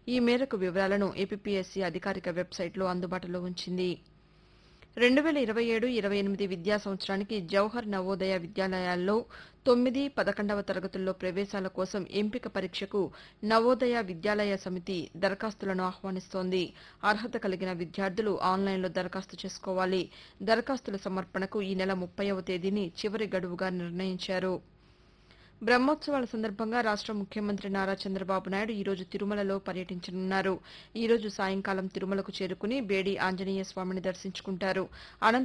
ఈ మేరకు వివరాలను ఏపీపీఎస్సీ అధికారిక వెబ్సైట్లో అందుబాటులో ఉంచింది రెండు వేల ఇరవై ఏడు ఇరవై ఎనిమిది విద్యా సంవత్సరానికి జవహర్ నవోదయ విద్యాలయాల్లో తొమ్మిది పదకొండవ తరగతుల్లో ప్రవేశాల కోసం ఎంపిక పరీక్షకు నవోదయ విద్యాలయ సమితి దరఖాస్తులను ఆహ్వానిస్తోంది అర్హత కలిగిన విద్యార్థులు ఆన్లైన్లో దరఖాస్తు చేసుకోవాలి దరఖాస్తుల సమర్పణకు ఈ నెల ముప్పైవ తేదీని చివరి గడువుగా నిర్ణయించారు బ్రహ్మోత్సవాల సందర్భంగా రాష్ట ముఖ్యమంత్రి నారా చంద్రబాబు నాయుడు ఈ రోజు తిరుమలలో పర్యటించనున్నారు ఈ రోజు సాయంకాలం తిరుమలకు చేరుకుని బేడి ఆంజనేయ స్వామిని దర్శించుకుంటారు అనంతరం